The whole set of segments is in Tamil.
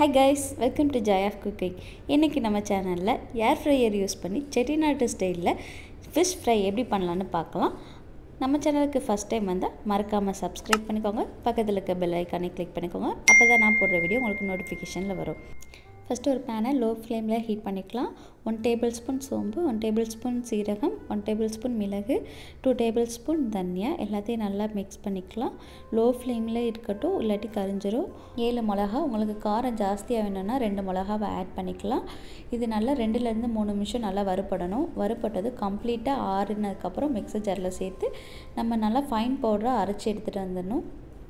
hi guys welcome to Joy of Cooking இன்றைக்கி நம்ம சேனலில் ஏர் ஃப்ரையர் யூஸ் பண்ணி செட்டிநாட்டு ஸ்டைலில் ஃபிஷ் ஃப்ரை எப்படி பண்ணலான்னு பார்க்கலாம் நம்ம சேனலுக்கு ஃபஸ்ட் டைம் வந்தால் மறக்காமல் சப்ஸ்கிரைப் பண்ணிக்கோங்க பக்கத்தில் இருக்க பெல் ஐக்கானை கிளிக் பண்ணிக்கோங்க அப்போ தான் நான் போடுற வீடியோ உங்களுக்கு நோட்டிஃபிகேஷனில் வரும் ஃபஸ்ட்டு ஒரு பேனை லோ ஃப்ளேமில் ஹீட் பண்ணிக்கலாம் ஒன் டேபிள் ஸ்பூன் சோம்பு ஒன் டேபிள் ஸ்பூன் சீரகம் ஒன் டேபிள் ஸ்பூன் மிளகு டூ டேபிள் ஸ்பூன் தனியா எல்லாத்தையும் நல்லா மிக்ஸ் பண்ணிக்கலாம் லோ ஃப்ளேமில் இருக்கட்டும் இல்லாட்டி கரிஞ்சிரும் ஏழு மிளகா உங்களுக்கு காரம் ஜாஸ்தியாக வேணும்னா ரெண்டு மிளகாவை ஆட் பண்ணிக்கலாம் இது நல்லா ரெண்டுலேருந்து மூணு நிமிஷம் நல்லா வறுபடணும் வறுபட்டது கம்ப்ளீட்டாக ஆறுனதுக்கப்புறம் மிக்சர் ஜாரில் சேர்த்து நம்ம நல்லா ஃபைன் பவுடராக அரைச்சி எடுத்துகிட்டு வந்துடணும்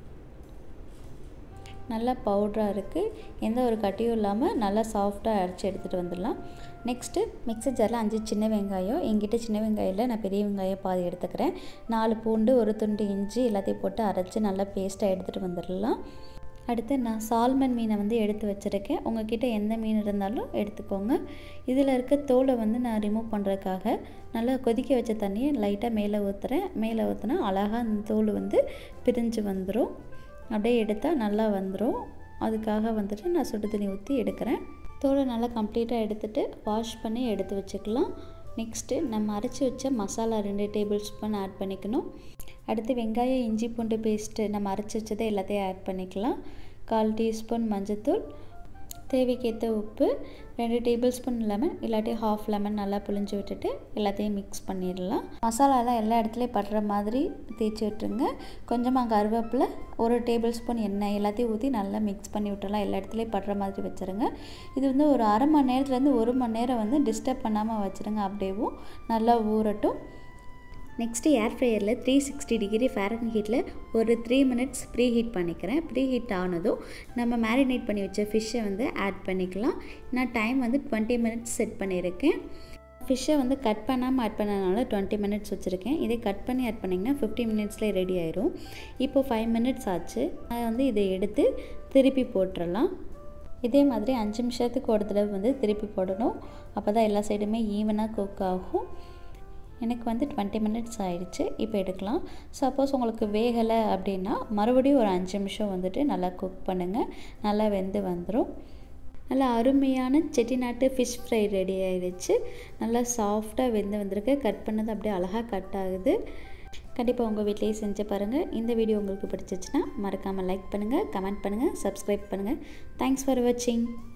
நல்லா பவுட்ராக இருக்குது எந்த ஒரு கட்டியும் இல்லாமல் நல்லா சாஃப்டாக அரைச்சி எடுத்துகிட்டு வந்துடலாம் நெக்ஸ்ட்டு மிக்சர் ஜாரில் அஞ்சு சின்ன வெங்காயம் எங்கிட்ட சின்ன வெங்காயம் இல்லை நான் பெரிய வெங்காயம் பாதி எடுத்துக்கிறேன் நாலு பூண்டு ஒரு துண்டு இஞ்சி எல்லாத்தையும் போட்டு அரைச்சி நல்லா பேஸ்ட்டாக எடுத்துகிட்டு வந்துடலாம் அடுத்து நான் சால்மன் மீனை வந்து எடுத்து வச்சுருக்கேன் உங்ககிட்ட எந்த மீன் இருந்தாலும் எடுத்துக்கோங்க இதில் இருக்க தோலை வந்து நான் ரிமூவ் பண்ணுறதுக்காக நல்லா கொதிக்க வச்ச தண்ணியை லைட்டாக மேலே ஊற்றுறேன் மேலே ஊற்றினா அழகாக அந்த தோல் வந்து பிரிஞ்சு வந்துடும் அப்படியே எடுத்தால் நல்லா வந்துடும் அதுக்காக வந்துட்டு நான் சுடு தண்ணி ஊற்றி எடுக்கிறேன் தோலை நல்லா கம்ப்ளீட்டாக எடுத்துகிட்டு வாஷ் பண்ணி எடுத்து வச்சுக்கலாம் நெக்ஸ்ட்டு நம்ம அரைச்சி வச்ச மசாலா ரெண்டு டேபிள் ஸ்பூன் ஆட் பண்ணிக்கணும் அடுத்து வெங்காயம் இஞ்சி பூண்டு பேஸ்ட்டு நம்ம அரைச்சி வச்சதை எல்லாத்தையும் ஆட் பண்ணிக்கலாம் கால் டீஸ்பூன் மஞ்சத்தூள் தேவைக்கேற்ற உப்பு ரெண்டு டேபிள் ஸ்பூன் லெமன் இல்லாட்டி ஹாஃப் லெமன் நல்லா புழிஞ்சு விட்டுட்டு எல்லாத்தையும் மிக்ஸ் பண்ணிடலாம் மசாலாலாம் எல்லா இடத்துலையும் படுற மாதிரி தேய்ச்சி விட்டுருங்க கொஞ்சமாக கருவேப்பில் ஒரு டேபிள் ஸ்பூன் எண்ணெய் எல்லாத்தையும் ஊற்றி நல்லா மிக்ஸ் பண்ணி விட்டுறலாம் எல்லா இடத்துலையும் படுற மாதிரி வச்சுருங்க இது வந்து ஒரு அரை மணி நேரத்துலேருந்து ஒரு மணி நேரம் வந்து டிஸ்டர்ப் பண்ணாமல் வச்சுருங்க அப்படியேவும் நல்லா ஊறட்டும் நெக்ஸ்ட்டு ஏர் ஃப்ரையரில் த்ரீ சிக்ஸ்டி டிகிரி ஃபேரன் ஹீட்டில் ஒரு த்ரீ மினிட்ஸ் ப்ரீ ஹீட் பண்ணிக்கிறேன் ப்ரீ ஹீட் ஆனதும் நம்ம மேரினேட் பண்ணி வச்ச ஃபிஷ்ஷை வந்து ஆட் பண்ணிக்கலாம் நான் டைம் வந்து டுவெண்ட்டி மினிட்ஸ் செட் பண்ணியிருக்கேன் ஃபிஷ்ஷை வந்து கட் பண்ணாமல் ஆட் பண்ணனால டுவெண்ட்டி மினிட்ஸ் வச்சுருக்கேன் இதே கட் பண்ணி ஆட் பண்ணிங்கன்னா ஃபிஃப்டி மினிட்ஸ்லேயே ரெடி ஆயிரும் இப்போது ஃபைவ் மினிட்ஸ் ஆச்சு நான் வந்து இதை எடுத்து திருப்பி போட்டுடலாம் இதே மாதிரி அஞ்சு நிமிஷத்துக்கு ஒரு தடவை வந்து திருப்பி போடணும் அப்போ தான் எல்லா சைடுமே ஈவனாக குக் ஆகும் எனக்கு வந்து டுவெண்ட்டி மினிட்ஸ் ஆயிடுச்சு இப்போ எடுக்கலாம் சப்போஸ் உங்களுக்கு வேகலை அப்படின்னா மறுபடியும் ஒரு அஞ்சு நிமிஷம் வந்துட்டு நல்லா குக் பண்ணுங்கள் நல்லா வெந்து வந்துடும் நல்லா அருமையான செட்டிநாட்டு ஃபிஷ் ஃப்ரை ரெடி ஆகிடுச்சு நல்லா சாஃப்டாக வெந்து வந்திருக்கு கட் பண்ணது அப்படியே அழகாக கட் ஆகுது கண்டிப்பாக உங்கள் வீட்லேயே செஞ்சு பாருங்கள் இந்த வீடியோ உங்களுக்கு பிடிச்சிச்சின்னா மறக்காமல் லைக் பண்ணுங்கள் கமெண்ட் பண்ணுங்கள் சப்ஸ்கிரைப் பண்ணுங்கள் தேங்க்ஸ் ஃபார் வாட்சிங்